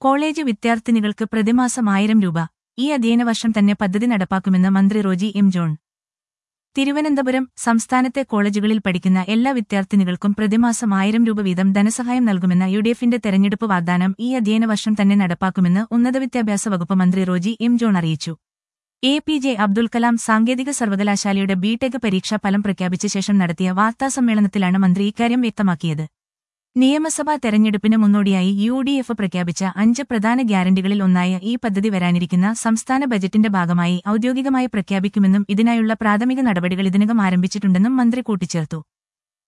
college വിദ്യാർത്ഥിനികൾക്ക് പ്രതിമാസം ആയിരം രൂപ ഈ അധ്യയന വർഷം തന്നെ പദ്ധതി നടപ്പാക്കുമെന്ന് മന്ത്രി റോജി എം ജോൺ തിരുവനന്തപുരം സംസ്ഥാനത്തെ കോളേജുകളിൽ പഠിക്കുന്ന എല്ലാ വിദ്യാർത്ഥിനികൾക്കും പ്രതിമാസം ആയിരം രൂപ വീതം ധനസഹായം നൽകുമെന്ന യുഡിഎഫിന്റെ തെരഞ്ഞെടുപ്പ് വാഗ്ദാനം ഈ അധ്യയന വർഷം തന്നെ നടപ്പാക്കുമെന്ന് ഉന്നത വിദ്യാഭ്യാസ വകുപ്പ് മന്ത്രി റോജി എം ജോൺ അറിയിച്ചു A P J Abdul Kalam സാങ്കേതിക സർവകലാശാലയുടെ ബിടെക് പരീക്ഷാ ഫലം പ്രഖ്യാപിച്ച ശേഷം നടത്തിയ വാർത്താസമ്മേളനത്തിലാണ് മന്ത്രി ഇക്കാര്യം വ്യക്തമാക്കിയത് നിയമസഭാ തെരഞ്ഞെടുപ്പിന് മുന്നോടിയായി യു ഡി എഫ് പ്രഖ്യാപിച്ച അഞ്ച് പ്രധാന ഗ്യാരണ്ടികളിൽ ഒന്നായ ഈ പദ്ധതി വരാനിരിക്കുന്ന സംസ്ഥാന ബജറ്റിന്റെ ഭാഗമായി ഔദ്യോഗികമായി പ്രഖ്യാപിക്കുമെന്നും ഇതിനായുള്ള പ്രാഥമിക നടപടികൾ ഇതിനകം ആരംഭിച്ചിട്ടുണ്ടെന്നും മന്ത്രി കൂട്ടിച്ചേർത്തു